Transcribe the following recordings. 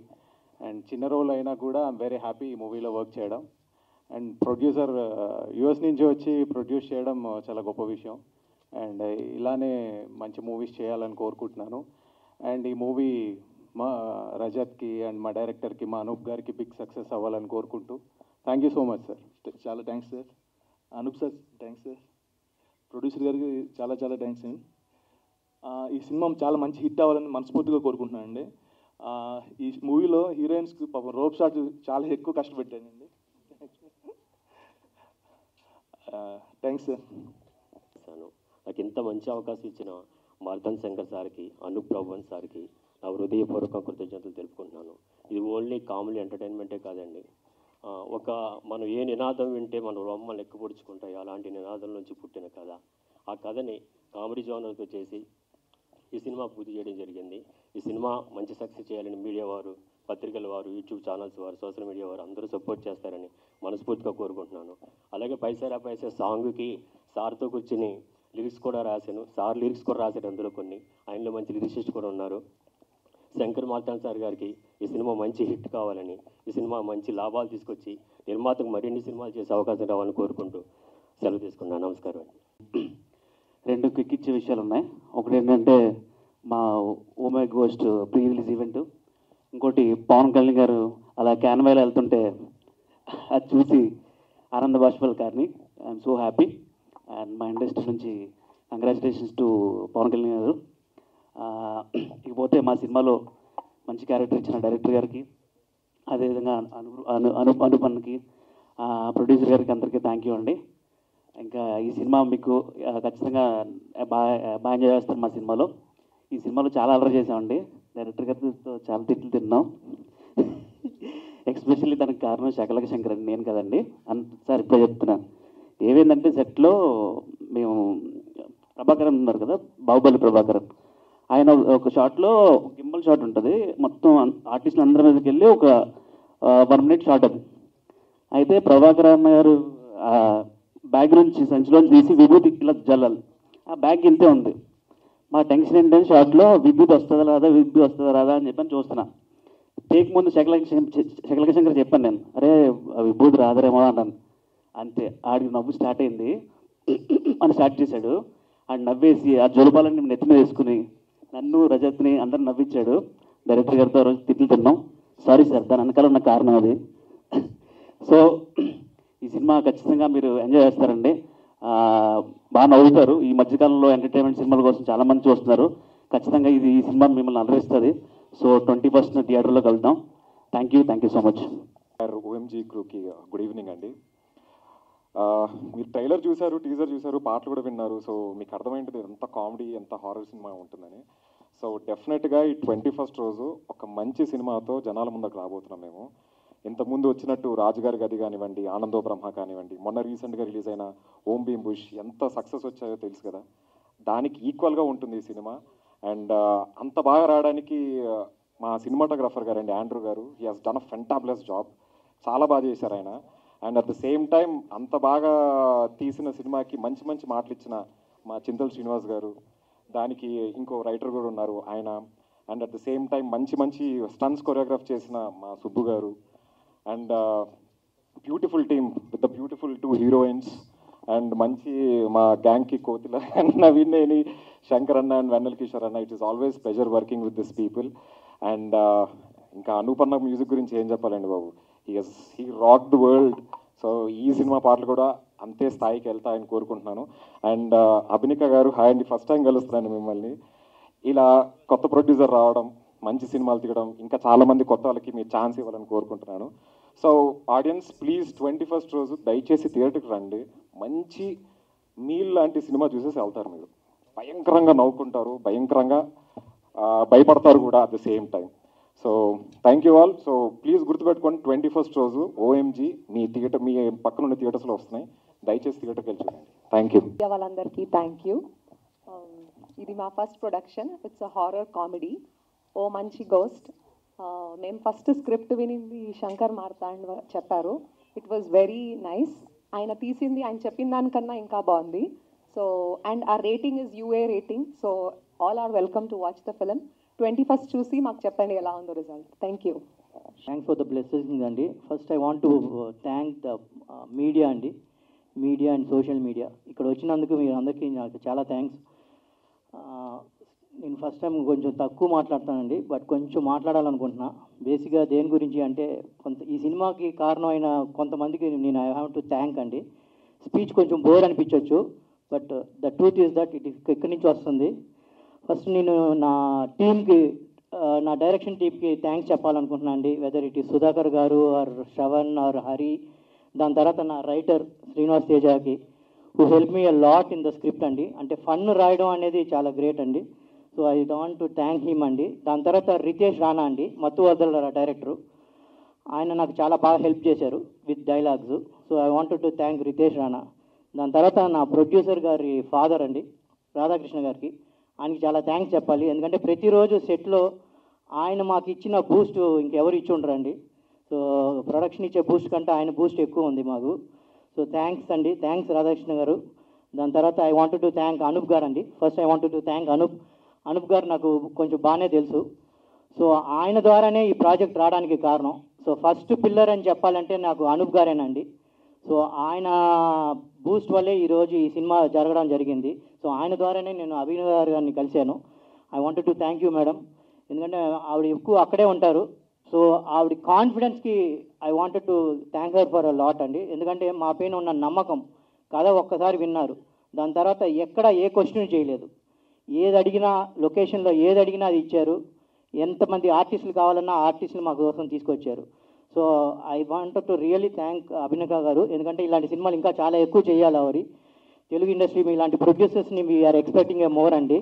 And చిన్న role అయినా కూడా ఐఎమ్ వెరీ హ్యాపీ ఈ మూవీలో వర్క్ చేయడం అండ్ ప్రొడ్యూసర్ యుఎస్ నుంచి వచ్చి ప్రొడ్యూస్ చేయడం uh, చాలా గొప్ప విషయం అండ్ ఇలానే మంచి మూవీస్ చేయాలని కోరుకుంటున్నాను అండ్ ఈ మూవీ మా రజత్కి అండ్ మా డైరెక్టర్కి మా అనూప్ గారికి బిగ్ సక్సెస్ అవ్వాలని కోరుకుంటూ thank you so much sir చాలా thanks sir Anoop sir thanks sir producer గారికి చాలా చాలా థ్యాంక్స్ అండి ఆ, ఈ సినిమా చాలా మంచి హిట్ అవ్వాలని మనస్ఫూర్తిగా కోరుకుంటున్నానండి ఆ, ఈ మూవీలో హీరోయిన్స్కి పాపం రోప్ షాట్ చాలా ఎక్కువ కష్టపెట్టానండి థ్యాంక్స్ సార్ చేశాను నాకు ఇంత మంచి అవకాశం ఇచ్చిన మార్దన్ శంకర్ సార్కి అనూప్ ప్రభువన్ సార్కి నా హృదయపూర్వక కృతజ్ఞతలు తెలుపుకుంటున్నాను ఇది ఓన్లీ కామెడీ ఎంటర్టైన్మెంటే కాదండి ఆ, ఒక మనం ఏ నినాదం వింటే మన రొమ్మలు ఎక్కపొడుచుకుంటాయి అలాంటి నినాదం నుంచి పుట్టిన కథ ఆ కథని కామెడీ జోనర్తో చేసి ఈ సినిమా పూర్తి చేయడం జరిగింది ఈ సినిమా మంచి సక్సెస్ చేయాలని మీడియా వారు పత్రికల వారు యూట్యూబ్ ఛానల్స్ వారు సోషల్ మీడియా వారు అందరూ సపోర్ట్ చేస్తారని మనస్ఫూర్తిగా కోరుకుంటున్నాను అలాగే పైసరా పైసా సాంగ్కి సార్తో కూర్చుని లిరిక్స్ కూడా రాశాను సార్ లిరిక్స్ కూడా రాశారు అందులో కొన్ని ఆయనలో మంచి లిరిసిస్ట్ కూడా ఉన్నారు శంకర్ మార్తాన్ సార్ గారికి ఈ సినిమా మంచి హిట్ కావాలని ఈ సినిమా మంచి లాభాలు తీసుకొచ్చి నిర్మాతకు మరిన్ని సినిమాలు చేసే అవకాశం రావాలని కోరుకుంటూ సెలవు తీసుకున్నాను నమస్కారం అండి రెండు క్విక్ ఇచ్చే విషయాలు ఉన్నాయి ఒకటి ఏంటంటే మా oh my ghost pre release event ఇంకోటి పవన్ కళ్యాణ్ గారు అలా క్యాన్వాలో వెళ్తుంటే అది చూసి ఆనంద బాష్పల్ గారిని ఐఎమ్ సో హ్యాపీ అండ్ మా ఇండస్ట్రీ నుంచి కంగ్రాచులేషన్స్ టు పవన్ కళ్యాణ్ గారు ఆ, ఇకపోతే మా సినిమాలో మంచి క్యారెక్టర్ ఇచ్చిన డైరెక్టర్ గారికి అదేవిధంగా అను అను అను అనుపన్కి ప్రొడ్యూసర్ గారికి అందరికీ థ్యాంక్ యూ అండి ఇంకా ఈ సినిమా మీకు ఆ, ఖచ్చితంగా బాగా బాగా ఎంజాయ్ చేస్తారు మా సినిమాలో ఈ సినిమాలో చాలా అలర్ చేసామండి డైరెక్టర్ గారితో చాలా తిట్లు తిన్నాం ఎక్స్పెషల్లీ దానికి కారణం శకలక శంకర్ అండి నేను కదండి అంత సార్ ఇప్పుడే చెప్తున్నాను ఏమైందంటే సెట్లో మేము ప్రభాకరన్ ఉన్నారు కదా బాహుబలి ప్రభాకరన్ ఆయన ఒక షాట్లో గింబల్ షాట్ ఉంటుంది మొత్తం ఆర్టిస్టులు అందరి మీదకి వెళ్ళి ఒక వన్ మినిట్ షాట్ అది అయితే ప్రభాకర్ అన్న గారు ఆ బ్యాగ్ నుంచి సంచిలోంచి తీసి విభూతి ఇలా జల్లాలి ఆ బ్యాగ్ ఇంతే ఉంది మా టెన్షన్ ఏంటంటే షార్ట్లో విభూతి వస్తుందా రాదా విభూతి వస్తుందా రాదా అని చెప్పని చూస్తున్నా టేక్ ముందు శకలక శకలక శంకర్ చెప్పాను నేను అరే ఆ విభూతి రాదరేమో అన్నాను అంతే ఆడికి నవ్వు స్టార్ట్ అయింది అని స్టార్ట్ చేశాడు ఆడు నవ్వేసి ఆ జోలపాలని నెత్తి మీద వేసుకుని నన్ను రజత్ని అందరు నవ్వించాడు డైరెక్టర్ గారితో ఆ రోజు తిట్లు తిన్నాం సారీ సార్ దాని వెనకాల ఉన్న కారణం అది సో ఈ సినిమా ఖచ్చితంగా మీరు ఎంజాయ్ చేస్తారండి ఆ, బాగా నవ్వుతారు ఈ మధ్యకాలంలో ఎంటర్టైన్మెంట్ సినిమాల కోసం చాలా మంది చూస్తున్నారు ఖచ్చితంగా ఇది ఈ సినిమా మిమ్మల్ని అలరిస్తుంది సో ట్వంటీ ఫస్ట్ థియేటర్లో కలుద్దాం thank you thank you so much OMG క్రూకి గుడ్ ఈవినింగ్ అండి ఆ, మీరు ట్రైలర్ చూశారు టీజర్ చూశారు పాటలు కూడా విన్నారు సో మీకు అర్థమైంది ఎంత కామెడీ ఎంత హారర్ సినిమా ఉంటుందని సో డెఫినెట్గా ఈ ట్వంటీ ఫస్ట్ రోజు ఒక మంచి సినిమాతో జనాల ముందుకు రాబోతున్నాం మేము ఇంతకుముందు వచ్చినట్టు రాజుగారి గది కానివ్వండి ఆనందో బ్రహ్మ కానివ్వండి మొన్న రీసెంట్గా రిలీజ్ అయిన ఓం భీమ్ బుష్ ఎంత సక్సెస్ వచ్చాయో తెలుసు కదా దానికి ఈక్వల్గా ఉంటుంది ఈ సినిమా అండ్ అంత బాగా రావడానికి ఆ, మా సినిమాటోగ్రాఫర్ గారండి Andrew garu he has done a fantabulous job చాలా బాగా చేశారు ఆయన and at the same time అంత బాగా తీసిన సినిమాకి మంచి మంచి మాటలు ఇచ్చిన మా చింతల శ్రీనివాస్ గారు దానికి ఇంకో రైటర్ కూడా ఉన్నారు ఆయన and at the same time మంచి మంచి స్టన్స్ కొరియోగ్రాఫ్ చేసిన మా Subbu garu and beautiful team with the beautiful two heroines and మంచి మా గ్యాంగ్కి కోతిల అండ్ నవీన్ నేని శంకర్ అన్న అండ్ వెన్నెల్ కిషోర్ అన్న it is always pleasure working with this people and ఇంకా అనూపన్న మ్యూజిక్ గురించి ఏం చెప్పాలండి బాబు he has he rock the world so ఈ సినిమా పాటలు కూడా అంతే స్థాయికి వెళ్తాయని కోరుకుంటున్నాను అండ్ అభినిక గారు హాయ్ అండి ఫస్ట్ టైం కలుస్తున్నాను మిమ్మల్ని ఇలా కొత్త ప్రొడ్యూసర్ రావడం మంచి సినిమాలు తీయడం ఇంకా చాలా మంది కొత్త వాళ్ళకి మీరు ఛాన్స్ ఇవ్వాలని కోరుకుంటున్నాను so audience please twenty first రోజు దయచేసి థియేటర్కి రండి మంచి మీల్ లాంటి సినిమా చూసేసి వెళ్తారు మీరు భయంకరంగా నవ్వుకుంటారు భయంకరంగా ఆ, భయపడతారు కూడా at the same time so thank you all so please గుర్తుపెట్టుకోండి ట్వంటీ ఫస్ట్ రోజు ఓఎంజీ మీ థియేటర్ మీ పక్కన ఉన్న థియేటర్స్లో వస్తున్నాయి దయచేసి థియేటర్కి వెళ్ళి చూడండి థ్యాంక్ యూ మీడియా వాళ్ళందరికీ థ్యాంక్ యూ ఇది మా first production it's a horror comedy ఓ మంచి గోస్ట్ మేము ఫస్ట్ స్క్రిప్ట్ వినింది శంకర్ మార్తాండ్ వ- చెప్పారు ఇట్ వాజ్ వెరీ నైస్ ఆయన తీసింది ఆయన చెప్పిన దానికన్నా ఇంకా బాగుంది so and uh rating is UA rating so all are welcome to watch the film twenty first చూసి మాకు చెప్పండి ఎలా ఉందో result thank you thanks for the blessing అండి first I want to thank the media అండి media and social media ఇక్కడ వచ్చినందుకు మీరు అందరికీ నాకు చాలా థ్యాంక్స్ నేను ఫస్ట్ టైం కొంచెం తక్కువ మాట్లాడతానండి బట్ కొంచెం మాట్లాడాలనుకుంటున్నా బేసిక్గా దేని గురించి అంటే కొంత ఈ సినిమాకి కారణమైన కొంతమందికి నేను ఐ హ్యావ్ టు థ్యాంక్ అండి స్పీచ్ కొంచెం బోర్ అనిపించవచ్చు but the truth is that it ఎక్కడి నుంచి వస్తుంది ఫస్ట్ నేను నా టీంకి నా డైరెక్షన్ టీమ్కి థ్యాంక్స్ చెప్పాలనుకుంటున్నాను అండి వెదర్ ఇట్ ఈస్ సుధాకర్ గారు ఆర్ శ్రవణ్ ఆర్ హరి దాని తర్వాత నా రైటర్ శ్రీనివాస్ తేజాకి who help me a lot in the script అండి అంటే ఫన్ రాయడం అనేది చాలా గ్రేట్ అండి so I want to thank him అండి దాని తర్వాత రితేష్ రాణా అండి మత్తు వదల డైరెక్టరు ఆయన నాకు చాలా బాగా హెల్ప్ చేశారు with dialogues so I want to thank Ritesh Rana దాని తర్వాత నా ప్రొడ్యూసర్ గారి ఫాదర్ అండి రాధాకృష్ణ గారికి ఆయనకి చాలా థ్యాంక్స్ చెప్పాలి ఎందుకంటే ప్రతిరోజు సెట్లో ఆయన మాకు ఇచ్చిన బూస్ట్ ఇంకెవరు ఇచ్చి ఉండరండి సో ప్రొడక్షన్ ఇచ్చే బూస్ట్ కంటే ఆయన బూస్ట్ ఎక్కువ ఉంది మాకు సో థ్యాంక్స్ అండి థ్యాంక్స్ రాధాకృష్ణ గారు దాని తర్వాత I want to thank Anoop garu అండి first I want to thank Anoop Anoop garu నాకు కొంచెం బాగానే తెలుసు సో ఆయన ద్వారానే ఈ ప్రాజెక్ట్ రావడానికి కారణం సో ఫస్ట్ పిల్లర్ అని చెప్పాలంటే నాకు అనూప్ గారేనండి సో ఆయన బూస్ట్ వల్లే ఈరోజు ఈ సినిమా జరగడం జరిగింది సో ఆయన ద్వారానే నేను అభినవ్ గారు గారిని కలిశాను I want to thank you madam ఎందుకంటే ఆవిడ ఎక్కువ అక్కడే ఉంటారు సో ఆవిడ కాన్ఫిడెన్స్కి I wanted to thank her for a lot అండి ఎందుకంటే మా పైన ఉన్న నమ్మకం కథ ఒక్కసారి విన్నారు దాని తర్వాత ఎక్కడ ఏ క్వశ్చన్ చేయలేదు ఏది అడిగినా లొకేషన్లో ఏది అడిగినా అది ఇచ్చారు ఎంతమంది ఆర్టిస్టులు కావాలన్నా ఆర్టిస్టులు మా కోసం తీసుకొచ్చారు so I want to really thank అభినక గారు ఎందుకంటే ఇలాంటి సినిమాలు ఇంకా చాలా ఎక్కువ చేయాలి అవరి తెలుగు ఇండస్ట్రీ మీ ఇలాంటి ప్రొడ్యూసర్స్ని వీఆర్ ఎక్స్పెక్టింగ్ ఏ మోర్ అండి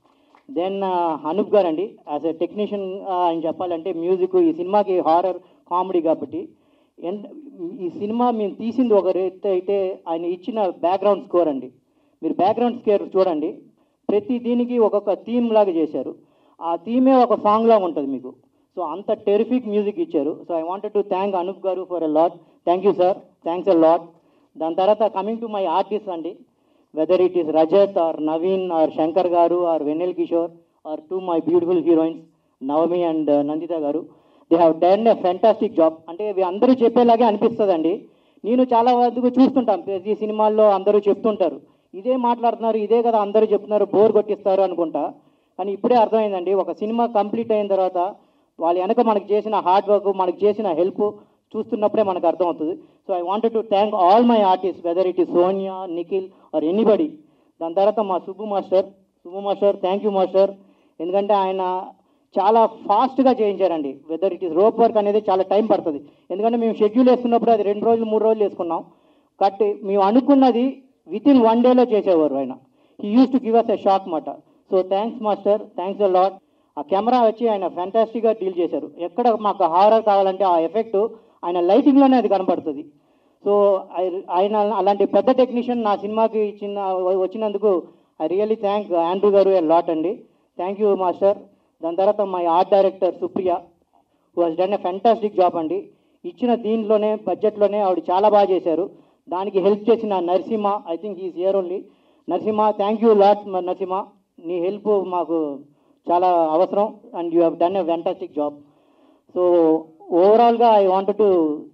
దెన్ అనూప్ గారు అండి యాజ్ ఎ టెక్నీషియన్ అని చెప్పాలంటే మ్యూజిక్ ఈ సినిమాకి హారర్ కామెడీ కాబట్టి ఎన్- ఈ సినిమా మేము తీసింది ఒక రేట్ అయితే ఆయన ఇచ్చిన బ్యాక్గ్రౌండ్ స్కోర్ అండి మీరు బ్యాక్గ్రౌండ్ స్కోర్ చూడండి ప్రతి దీనికి ఒక్కొక్క థీమ్ లాగా చేశారు ఆ థీమే ఒక సాంగ్ లాగా ఉంటుంది మీకు సో అంత టెరిఫిక్ మ్యూజిక్ ఇచ్చారు so I wanted to thank Anoop garu for a lot thank you sir thanks a lot దాని తర్వాత కమింగ్ టు మై ఆర్టిస్ట్ అండి whether it is Rajat or Naveen or Shankar garu or Vennela Kishore or to my beautiful heroines Navami and Nandita garu they have done a fantastic job అంటే ఇవి అందరూ చెప్పేలాగే అనిపిస్తుందండి నేను చాలా వరకు చూస్తుంటాం ప్రతి సినిమాల్లో అందరూ చెప్తుంటారు ఇదే మాట్లాడుతున్నారు ఇదే కదా అందరూ చెప్తున్నారు బోర్ కొట్టిస్తారు అనుకుంటా కానీ ఇప్పుడే అర్థమైందండి ఒక సినిమా కంప్లీట్ అయిన తర్వాత వాళ్ళ వెనక మనకు చేసిన హార్డ్ వర్క్ మనకు చేసిన హెల్ప్ చూస్తున్నప్పుడే మనకు అర్థమవుతుంది so I wanted to thank all my artist whether it is Sonia Nikhil or anybody దాని తర్వాత మా Subbu master Subbu master thank you master ఎందుకంటే ఆయన చాలా ఫాస్ట్గా చేయించారండి whether it is rope work అనేది చాలా టైం పడుతుంది ఎందుకంటే మేము షెడ్యూల్ వేసుకున్నప్పుడు అది రెండు రోజులు మూడు రోజులు వేసుకున్నాం కట్ మేము అనుకున్నది విత్ ఇన్ వన్ డేలో చేసేవారు ఆయన he use to give us a shock మాట so thanks master thanks a lot ఆ కెమెరా వచ్చి ఆయన ఫ్యాంటాస్టిక్గా డీల్ చేశారు ఎక్కడ మాకు హారర్ కావాలంటే ఆ ఎఫెక్ట్ ఆయన లైటింగ్లోనే అది కనబడుతుంది సో ఐ- ఆయన అలాంటి పెద్ద టెక్నీషియన్ నా సినిమాకి ఇచ్చిన వచ్చినందుకు I really thank Andrew garu a lot అండి థ్యాంక్ యూ మాస్టర్ దాని తర్వాత my art director Supriya who has done a fantastic job అండి ఇచ్చిన దీంట్లోనే బడ్జెట్లోనే ఆవిడ చాలా బాగా చేశారు దానికి హెల్ప్ చేసిన Narasimha I think is year only Narasimha thank you lot Narasimha నీ హెల్ప్ మాకు చాలా అవసరం and you have done a fantastic job so ఓవరాల్గా I want to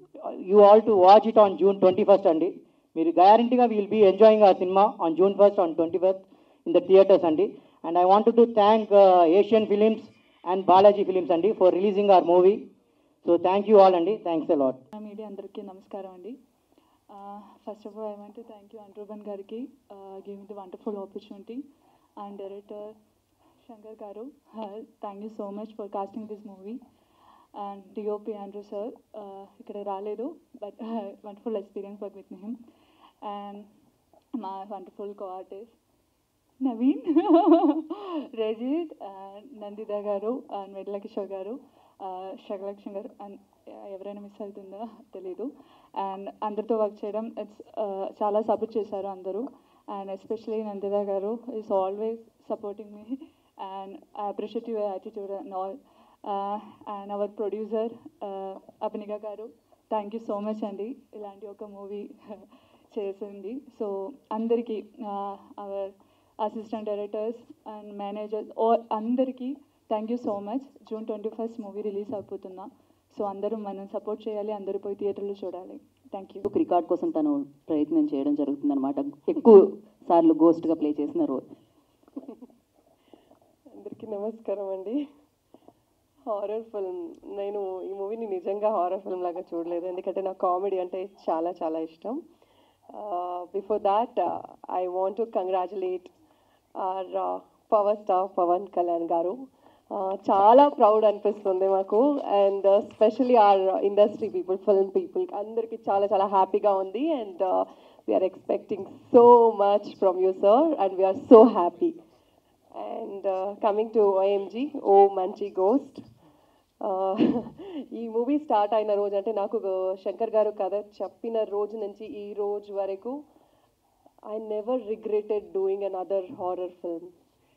you all to watch it on June twenty first అండి మీరు గ్యారంటీగా విల్ బీ ఎంజాయింగ్ ఆ సినిమా on June first on twenty first in the theatres అండి and I want to thank Asian Films and Balaji Films అండి for releasing our movie so thank you all అండి thanks a lot media అందరికీ నమస్కారం అండి first of all I want thank you అండ్రూబన్ గారికి giving the wonderful opportunity and director Shankar garu thank you so much for casting this movie and DOP Andrew sir ఇక్కడ రాలేదు but wonderful experience work with him and మా wonderful co artist Naveen Rajith Nandita garu and వెడ్ల Kishore గారు శగలక్ష్మి గారు and ఎవరైనా miss అవుతుందో తెలీదు and అందరితో work చేయడం ఇట్స్ చాలా సపోర్ట్ చేశారు అందరూ and especially Nandita garu is always supporting me and I appreciate your attitude and all and our producer Abhinika garu thank you so much అండి ఇలాంటి ఒక మూవీ చేసింది సో అందరికీ our assistant directors and managers అందరికీ thank you so much June twenty first movie release అయిపోతున్నా so అందరూ మనం support చేయాలి అందరూ పోయి థియేటర్లో చూడాలి థ్యాంక్ యూ ఒక రికార్డ్ కోసం తను ప్రయత్నం చేయడం జరుగుతుందన్నమాట ఎక్కువ సార్లు గోస్ట్గా ప్లే చేసిన రోల్ అందరికీ నమస్కారం అండి హారర్ ఫిల్మ్ నేను ఈ మూవీని నిజంగా హారర్ ఫిల్మ్ లాగా చూడలేదు ఎందుకంటే నాకు కామెడీ అంటే చాలా చాలా ఇష్టం before that I want to congratulate our power star Pawan Kalyan garu Uh, చాలా ప్రౌడ్ అనిపిస్తుంది మాకు and specially our industry people film people అందరికీ చాలా చాలా హ్యాపీగా ఉంది and we're expecting so much from you sir and we're so happy and coming to OMG ఓ మంచి గోస్ట్ ఈ మూవీ స్టార్ట్ అయిన రోజు అంటే నాకు శంకర్ గారు కథ చెప్పిన రోజు నుంచి ఈ రోజు వరకు I never regretted doing another horror film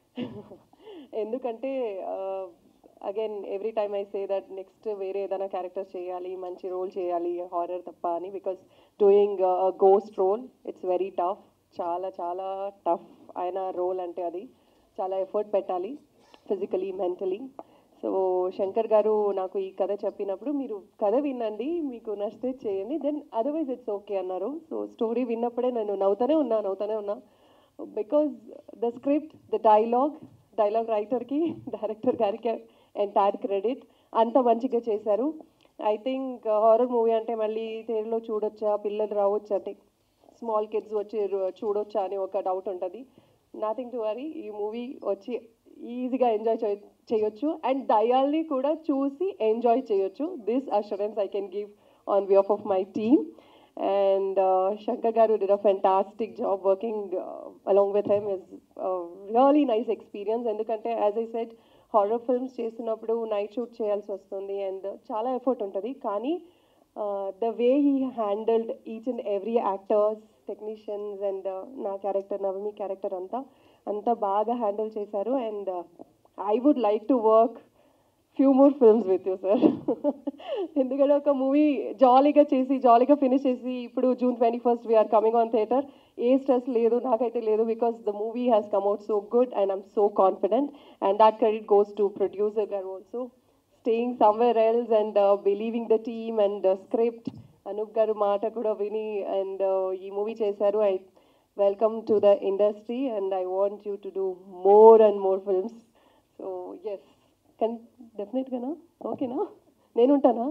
ఎందుకంటే again every time I say that next వేరే ఏదైనా క్యారెక్టర్ చేయాలి మంచి రోల్ చేయాలి హారర్ తప్ప అని because doing ghost role it's very tough చాలా చాలా టఫ్ అయిన రోల్ అంటే అది చాలా ఎఫర్ట్ పెట్టాలి ఫిజికలీ మెంటలీ సో శంకర్ గారు నాకు ఈ కథ చెప్పినప్పుడు మీరు కథ వినండి మీకు నచ్చితే చేయండి దెన్ అదర్వైజ్ ఇట్స్ ఓకే అన్నారు సో స్టోరీ విన్నప్పుడే నేను నవ్వుతూనే ఉన్నా నవ్వుతూనే ఉన్నా because the script the dialogue dialogue రైటర్కి డైరెక్టర్ గారికి ఎంటైర్ క్రెడిట్ అంత మంచిగా చేశారు ఐ థింక్ హారర్ మూవీ అంటే మళ్ళీ థియేటర్లో చూడొచ్చా పిల్లలు రావచ్చు అంటే స్మాల్ కిడ్స్ వచ్చి రు- చూడొచ్చా అని ఒక డౌట్ ఉంటుంది నథింగ్ టు వరీ ఈ మూవీ వచ్చి ఈజీగా ఎంజాయ్ చే చేయొచ్చు అండ్ దయాల్ని కూడా చూసి ఎంజాయ్ చేయొచ్చు this assurance I can give on behalf of my team and Shankar garu did a fantastic job working uh, along with him is a really nice experience ఎందుకంటే as I said horror films చేస్తున్నప్పుడు night shoot చేయాల్సి వస్తుంది and చాలా effort ఉంటుంది కానీ the way he handled each and every actors technicians and నా character Navami character అంతా అంతా బాగా హ్యాండిల్ చేశారు and I would like to work few more films with you sir ఎందుకంటే ఒక మూవీ జాలీగా చేసి జాలీగా ఫినిష్ చేసి ఇప్పుడు June twenty first we're coming on theatre ఏ స్ట్రెస్ లేదు నాకైతే లేదు because the movie has come out so good and I'm so confident and that credit goes to producer garu also staying somewhere else and believing the team and script Anoop garu మాట కూడా విని and ఈ movie చేశారు I welcome to the industry and I want you to do more and more films so yes కన్ డెఫినెట్గానా ఓకేనా నేను ఉంటానా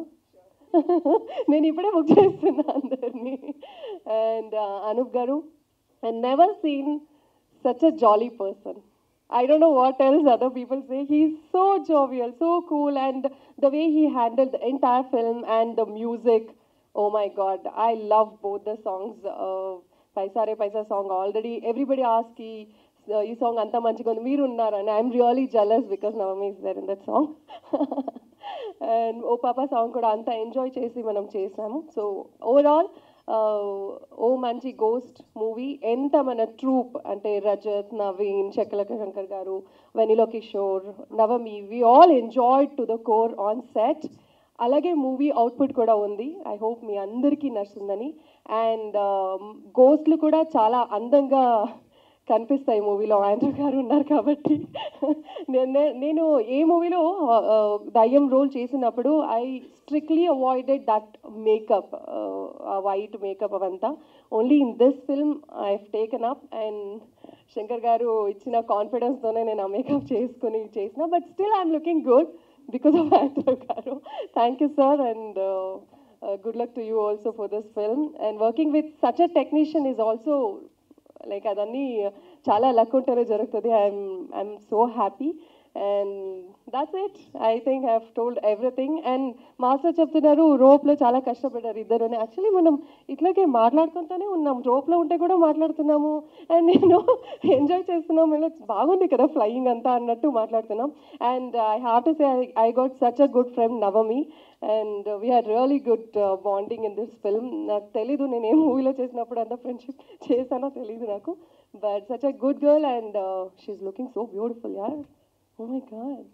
నేను ఇప్పుడే బుక్ చేస్తున్నా అందరినీ and Anoop garu I never seen such a jolly person. I don't know what else other people say. He's so jovial, so cool, and the way he handled the entire film and the music. Oh my God, I love both the songs. Uh, Paisa Re Paisa song already. Everybody asked ఈ ఈ song అంత మంచిగా ఉంది మీరు ఉన్నారని I'm really jealous because Navami is there in that song and ఓ పాప song కూడా అంత ఎంజాయ్ చేసి మనం చేసాము సో ఓవరాల్ ఓ మంచి గోస్ట్ మూవీ ఎంత మన ట్రూప్ అంటే Rajat Naveen Shakalaka Shankar garu Vennela Kishore Navami we all enjoy to the core on set అలాగే మూవీ అవుట్పుట్ కూడా ఉంది ఐ హోప్ మీ అందరికీ నచ్చుతుందని అండ్ గోస్ట్లు కూడా చాలా అందంగా కనిపిస్తాయి మూవీలో ఆంధ్ర గారు ఉన్నారు కాబట్టి నేను- నేను ఏ మూవీలో దయ్యం రోల్ చేసినప్పుడు I strictly avoided that makeup white makeup అవంతా only in this film I taken up and Shankar garu ఇచ్చిన కాన్ఫిడెన్స్తోనే నేను ఆ మేకప్ చేసుకుని చేసిన but still I'm looking good because of Andrew garu thank you sir and good luck to you also for this film and working with such a technician is also like అదన్నీ చాలా luck ఉంటేనే జరుగుతుంది I'm I'm so happy and that's it I think I told everything and master చెప్తున్నారు రోప్లో చాలా కష్టపడ్డారు ఇద్దరు actually మనం ఇట్లాగే మాట్లాడుకుంటూనే ఉన్నాం రోప్లో ఉంటే కూడా మాట్లాడుతున్నాము అండ్ నేను ఎంజాయ్ చేస్తున్నాం ఇలా బాగుంది కదా ఫ్లయింగ్ అంతా అన్నట్టు మాట్లాడుతున్నాం and I have to say I got such a good friend Navami and we had really good bonding in this film నాకు తెలీదు నేను ఏ మూవీలో చేసినప్పుడు అంత ఫ్రెండ్షిప్ చేశానో తెలీదు నాకు but such a good girl and she looking so beautiful యార్ ఓ మై గాడ్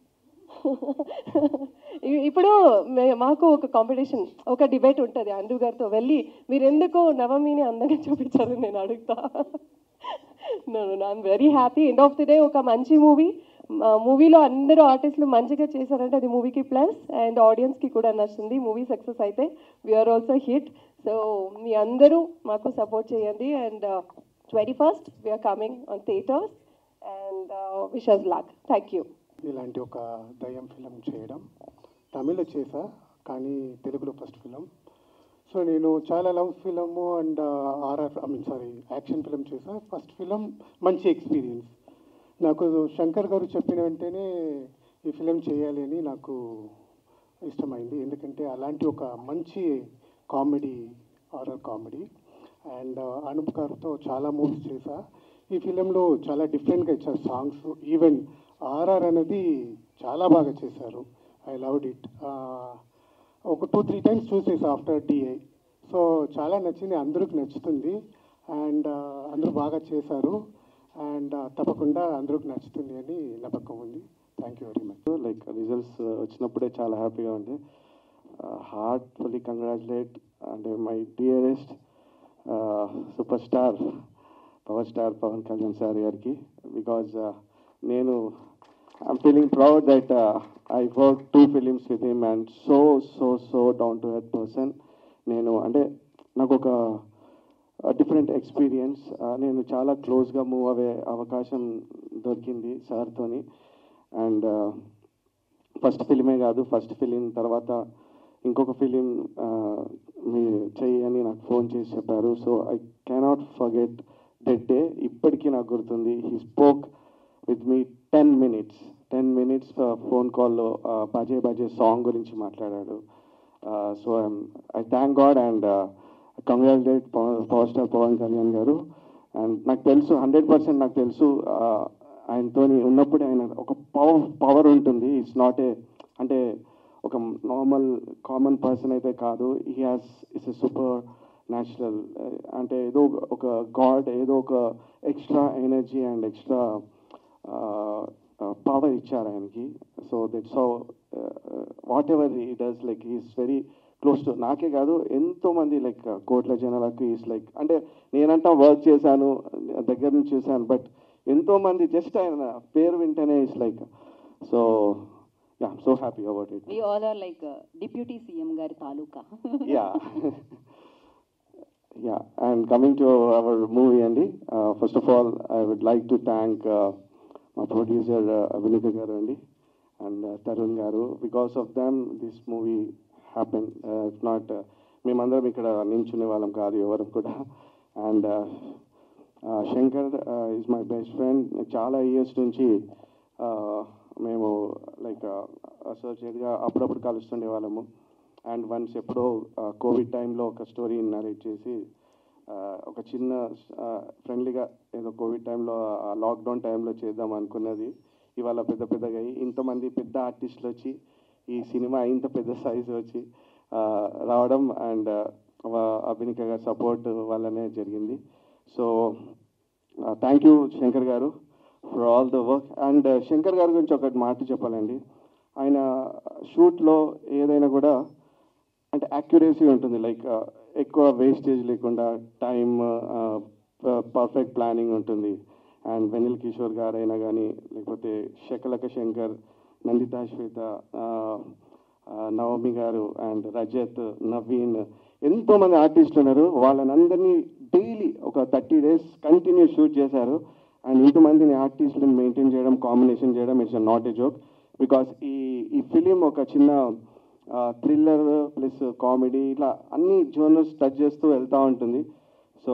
ఇప్పుడు మే- మాకు ఒక కాంపిటీషన్ ఒక డిబేట్ ఉంటుంది అండు గారితో వెళ్ళి మీరు ఎందుకు నవమిని అందంగా చూపించారు నేను అడుగుతా I'm very happy end of the day ఒక మంచి మూవీ మూవీలో అందరూ ఆర్టిస్టులు మంచిగా చేశారంటే అది మూవీకి ప్లస్ అండ్ ఆడియన్స్కి కూడా నచ్చింది మూవీ సక్సెస్ అయితే వీఆర్ ఆల్సో హిట్ సో మీ అందరూ మాకు సపోర్ట్ చేయండి and twenty first we're coming on theatres and wishes luck thank you ఇలాంటి ఒక దయ్యం ఫిలిం చేయడం తమిళ్లో చేసా కానీ తెలుగులో ఫస్ట్ ఫిలిం సో నేను చాలా love film and RR I mean sorry action film చేసా ఫస్ట్ ఫిలిం మంచి ఎక్స్పీరియన్స్ నాకు శంకర్ గారు చెప్పిన వెంటనే ఈ ఫిలిం చేయాలి అని నాకు ఇష్టమైంది ఎందుకంటే అలాంటి ఒక మంచి comedy horror comedy and Anoop గారితో చాలా మూవీస్ చేశా ఈ ఫిలింలో చాలా డిఫరెంట్గా ఇచ్చారు సాంగ్స్ ఈవెన్ ఆర్ఆర్ అనేది చాలా బాగా చేశారు ఐ లవ్డ్ ఇట్ ఒక టూ త్రీ టైమ్స్ చూసేసా ఆఫ్టర్ డిఐ సో చాలా నచ్చింది అందరికి నచ్చుతుంది అండ్ అందరూ బాగా చేశారు అండ్ తప్పకుండా అందరికి నచ్చుతుంది అని నమ్మకం ఉంది thank you very much like results వచ్చినప్పుడే చాలా హ్యాపీగా ఉంది హార్ట్ఫుల్లీ కంగ్రాచులేట్ అంటే my dearest super star power star Pawan Kalyan sir గారికి బికాజ్ నేను I'm feeling proud that I work two films with him and so so so down to head person నేను అంటే నాకు ఒక డిఫరెంట్ ఎక్స్పీరియన్స్ నేను చాలా క్లోజ్గా మూవ్ అయ్యే అవకాశం దొరికింది సార్తోని అండ్ ఫస్ట్ ఫిలిమే కాదు ఫస్ట్ ఫిలిం తర్వాత ఇంకొక ఫిలిం మీరు చెయ్యి అని నాకు ఫోన్ చేసి చెప్పారు so I cannot forget that day ఇప్పటికీ నాకు గుర్తుంది he spoke with me ten minutes ten minutes phone కాల్లో బాజే బాజే సాంగ్ గురించి మాట్లాడాడు so I thank God and congratulate power star Pawan Kalyan garu and నాకు తెలుసు హండ్రెడ్ పర్సెంట్ నాకు తెలుసు ఆయనతో ఉన్నప్పుడే ఆయన ఒక పవర్ పవర్ ఉంటుంది ఇట్స్ నాట్ ఏ అంటే ఒక నార్మల్ కామన్ పర్సన్ అయితే కాదు he has it's a super natural అంటే ఏదో ఒక గాడ్ ఏదో ఒక extra energy and extra power ఇచ్చారు ఆయనకి so that's how whatever he does like is very close to నాకే కాదు ఎంతో మంది లైక్ కోట్ల జనాలకు ఈస్ లైక్ అంటే నేనంటా వర్క్ చేశాను దగ్గర నుంచి చూశాను బట్ ఎంతో మంది జస్ట్ ఆయన పేరు వింటేనే is like so yeah so happy about it we all are like deputy CM గారి తాలూకా yeah yeah and coming to our movie అండి first of all I would like to thank మా producer Abhinita garu అండి and Tarun garu because of them this movie happen if not మేమందరం ఇక్కడ నించునే వాళ్ళం కాదు ఎవరు కూడా and Shankar is my best friend చాలా ఇయర్స్ నుంచి మేము లైక్ అసోసియేట్గా అప్పుడప్పుడు కలుస్తుండే వాళ్ళము అండ్ వన్స్ ఎప్పుడో కోవిడ్ టైంలో ఒక స్టోరీ నరేట్ చేసి ఒక చిన్న ఫ్రెండ్లీగా ఏదో కోవిడ్ టైంలో లాక్డౌన్ టైంలో చేద్దాం అనుకున్నది ఇవాళ పెద్ద పెద్దగా అయ్యి ఇంతమంది పెద్ద ఆర్టిస్టులు వచ్చి ఈ సినిమా ఇంత పెద్ద సైజు వచ్చి రావడం అండ్ అభినిక గారి సపోర్ట్ వల్లనే జరిగింది so thank you Shankar garu for all the work and Shankar గారి గురించి ఒకటి మాట చెప్పాలండి ఆయన షూట్లో ఏదైనా కూడా అంటే యాక్యురసీ ఉంటుంది లైక్ ఎక్కువ వేస్టేజ్ లేకుండా టైం పర్ఫెక్ట్ ప్లానింగ్ ఉంటుంది అండ్ వెనిల్ కిషోర్ గారైనా కానీ లేకపోతే శకలక శంకర్ నందితా శ్వేత నవమి గారు అండ్ రజత్ నవీన్ ఎంతోమంది ఆర్టిస్టులు ఉన్నారు వాళ్ళని అందరినీ డైలీ ఒక థర్టీ డేస్ కంటిన్యూ షూట్ చేశారు అండ్ ఇంతమందిని ఆర్టిస్టులను మెయింటైన్ చేయడం కాంబినేషన్ చేయడం it's not a joke because ఈ ఈ ఫిలిం ఒక చిన్న థ్రిల్లర్ ప్లస్ కామెడీ ఇట్లా అన్ని జోనర్స్ టచ్ చేస్తూ వెళ్తూ ఉంటుంది సో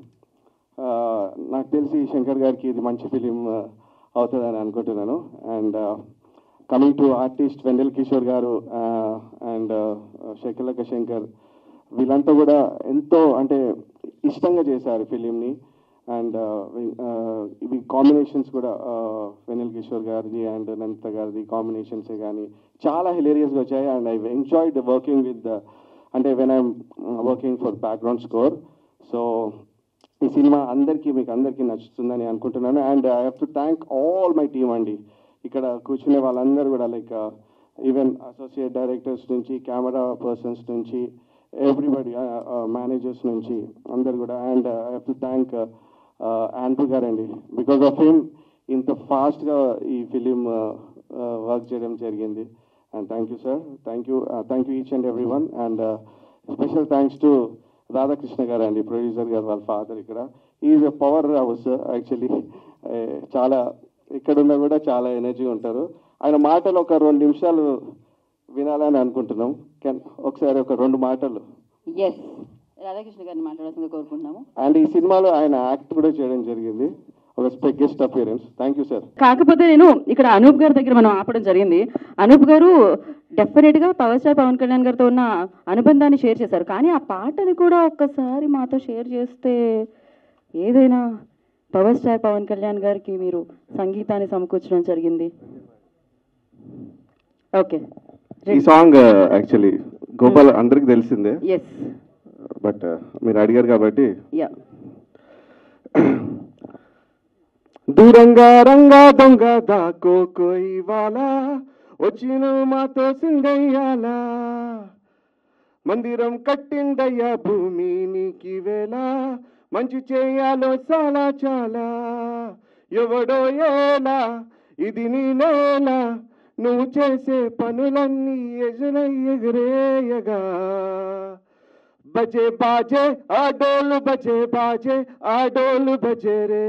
నాకు తెలిసి శంకర్ గారికి ఇది మంచి ఫిలిం అవుతుందని అనుకుంటున్నాను and coming to artist Vennela Kishore garu and Shakalaka Shankar వీళ్ళంతా కూడా ఎంతో అంటే ఇష్టంగా చేశారు ఫిలింని అండ్ ఇవి కాంబినేషన్స్ కూడా వెనిల్ కిషోర్ గారిది అండ్ నంత గారిది కాంబినేషన్సే కానీ చాలా హిలేరియస్గా వచ్చాయి and I enjoyed working with అంటే when I'm working for background score so ఈ సినిమా అందరికీ మీకు అందరికీ నచ్చుతుందని అనుకుంటున్నాను and I have to thank all my team అండి ఇక్కడ కూర్చునే వాళ్ళందరూ కూడా లైక్ ఈవెన్ అసోసియేట్ డైరెక్టర్స్ నుంచి కెమెరా పర్సన్స్ నుంచి ఎవ్రీబడి మేనేజర్స్ నుంచి అందరు కూడా and I have to thank Andrew గారండి బికాస్ ఆఫ్ హిమ్ ఇంత ఫాస్ట్గా ఈ ఫిలిం వర్క్ చేయడం జరిగింది and thank you sir thank you thank you each and every one and special thanks to Radhakrishna garu అండి ప్రొడ్యూసర్ గారు వాళ్ళ ఫాదర్ ఇక్కడ is a power house actually చాలా ఇక్కడున్నా కూడా చాలా ఎనర్జీ ఉంటారు ఆయన మాటలు ఒక రెండు నిమిషాలు వినాలని అనుకుంటున్నాం కెన్ ఒకసారి ఒక రెండు మాటలు ఎస్ రాధాకృష్ణ గారిని మాట్లాడాల్సిందిగా కోరుకుంటున్నాము అండ్ ఈ సినిమాలో ఆయన యాక్ట్ కూడా చేయడం జరిగింది ఒక guest appearance thank you sir కాకపోతే నేను ఇక్కడ అనూప్ గారి దగ్గర మనం ఆపడం జరిగింది అనూప్ గారు డెఫినెట్గా పవర్ స్టార్ పవన్ కళ్యాణ్ గారితో ఉన్న అనుబంధాన్ని షేర్ చేశారు కానీ ఆ పాటని కూడా ఒక్కసారి మాతో షేర్ చేస్తే ఏదైనా పవర్ స్టార్ పవన్ కళ్యాణ్ గారికి మీరు సంగీతాన్ని సమకూర్చడం జరిగింది ఓకే ఈ సాంగ్ యాక్చువల్లీ గోపాల్ అందరికి తెలిసిందే ఎస్ బట్ మీరు అడిగారు కాబట్టి యా దూరంగా రంగా దొంగ దాకో ఇవాళ వచ్చిన మాతో సింగయ్యాలా మందిరం కట్టిందయ్యా భూమి నీకి వేళ మంచి చేయాలో చాలా చాలా ఎవడో ఏలా ఇది నీ నేల నువ్వు చేసే పనులన్నీ ఎజరై ఎగరేయగా బజే బాజే ఆ డోలు బజే బాజే ఆ డోలు బజే రే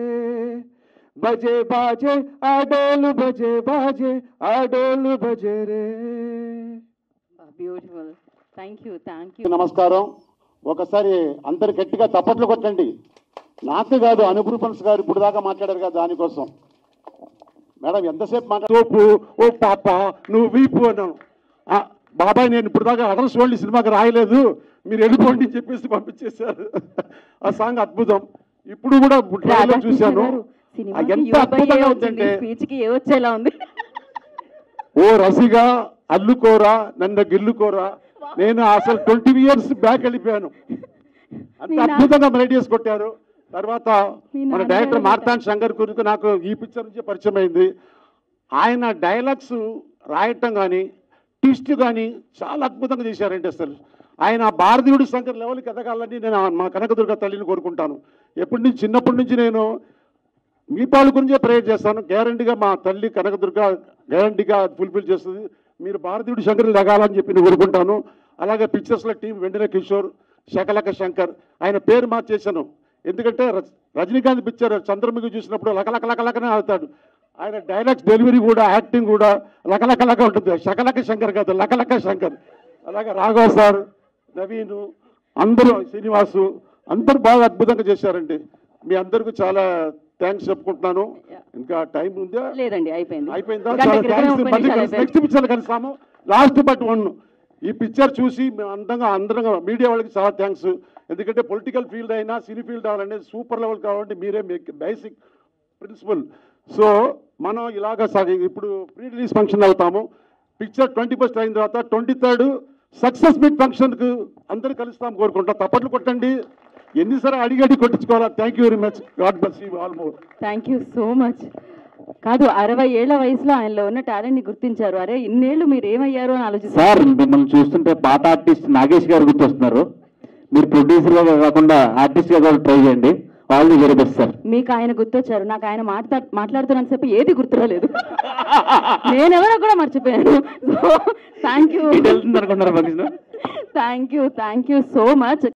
బజే బాజే ఆ డోలు బజే బాజే ఆ డోలు బజే రే beautiful thank you thank you నమస్కారం ఒకసారి అందరు గట్టిగా తప్పట్లు కొట్టండి నాకు కాదు అనుభూపన్స్ గారు ఇప్పుడు దాకా మాట్లాడారు కదా దానికోసం మేడం ఎంతసేపు మాట్లాడు ఓ పాప నువ్వు వీపు అన్నాను ఆ, బాబాయ్ నేను ఇప్పుడు దాకా అడ్రస్ వాళ్ళు సినిమాకి రాయలేదు మీరు వెళ్ళిపోండి అని చెప్పేసి పంపించేశారు ఆ సాంగ్ అద్భుతం ఇప్పుడు కూడా ట్రైలర్ చూశాను ఆ, ఎంత అద్భుతంగా ఉందంటే స్పీచ్కి ఏ వచ్చేలా ఉంది ఓ రసిగా అల్లుకోరా నన్ను గిల్లుకోరా నేను అసలు ట్వంటీ ఇయర్స్ బ్యాక్ వెళ్ళిపోయాను అంత మీ నా- అద్భుతంగా మెలడీస్ కొట్టారు తర్వాత మీ మన నాన్నగారు డైరెక్టర్ కూడా- మార్తాన్ శంకర్ గురికి నాకు ఈ పిక్చర్ నుంచే పరిచయం అయింది ఆయన డైలాగ్స్ రాయటం కానీ ట్విస్ట్ కానీ చాలా అద్భుతంగా చేశారండి అసలు ఆయన భారతీయుడు శంకర్ లెవెల్కి ఎదగాలని నేను మా కనకదుర్గ తల్లిని కోరుకుంటాను ఎప్పటి నుంచి చిన్నప్పటి నుంచి నేను మీ పాలు గురించే ప్రేయర్ చేస్తాను గ్యారంటీగా మా తల్లి కనకదుర్గ గ్యారంటీగా ఫుల్ఫిల్ చేస్తుంది మీరు భారతీయుడు శంకర్ లగాలని చెప్పి నేను కోరుకుంటాను అలాగే పిక్చర్స్లో టీం వెండిన కిషోర్ శకలక శంకర్ ఆయన పేరు మార్చేశాను ఎందుకంటే రజ- రజనీకాంత్ పిక్చర్ చంద్రముఖి చూసినప్పుడు లకలకలకలకనే అవుతాడు ఆయన డైలాగ్స్ డెలివరీ కూడా యాక్టింగ్ కూడా లకలకలక ఉంటుంది శకలక శంకర్ కాదు లకలక శంకర్ అలాగే రాఘవ సార్ నవీను అందరూ శ్రీనివాసు అందరూ బాగా అద్భుతంగా చేశారండి మీ అందరికీ చాలా థ్యాంక్స్ చెప్పుకుంటున్నాను ఇంకా టైం ఉందా లేదండి అయిపోయింది అయిపోయిందా గంట చాలా క్రితమే థ్యాంక్స్ ముప్పై మళ్ళీ నిమిషాలు కలిసి నెక్స్ట్ పిక్చర్ కలుస్తాము లాస్ట్ బట్ వన్ ఈ పిక్చర్ చూసి మేము అందంగా అందరంగా మీడియా వాళ్ళకి చాలా థ్యాంక్స్ ఎందుకంటే పొలిటికల్ ఫీల్డ్ అయినా సినీ ఫీల్డ్ అవ్వాలంటే సూపర్ లెవెల్ కావాలంటే మీరే బేసిక్ ప్రిన్సిపల్ సో మనం ఇలాగ సాగి ఇప్పుడు ప్రీ రిలీజ్ ఫంక్షన్ అవుతాము పిక్చర్ ట్వంటీ ఫస్ట్ అయిన తర్వాత ట్వంటీ థర్డ్ సక్సెస్ మీట్ ఫంక్షన్కు అందరూ కలుస్తాం కోరుకుంటాం తప్పట్లు కొట్టండి ఎన్నిసార్లు అడిగి అడిగి కొట్టించుకోవాలా thank you very much God bless you all more thank you so much కాదు అరవై ఏళ్ల వయసులో ఆయనలో ఉన్న టాలెంట్ ని గుర్తించారు అరే ఇన్నేళ్ళు మీరు ఏమయ్యారు అని సార్ ఆలోచిస్తారు మిమ్మల్ని చూస్తుంటే పాత ఆర్టిస్ట్ నాగేష్ గారు గుర్తొస్తున్నారు మీరు ప్రొడ్యూసర్గా కాకుండా ఆర్టిస్ట్గా కూడా ట్రై చేయండి all the very best sir మీకు ఆయన గుర్తొచ్చారు నాకు ఆయన మాట్లా మాట్లాడుతున్నంత సేపు ఏది గుర్తురాలేదు నేనెవరో కూడా మర్చిపోయాను సో థ్యాంక్ యూ అనుకున్నారా function thank you thank you so much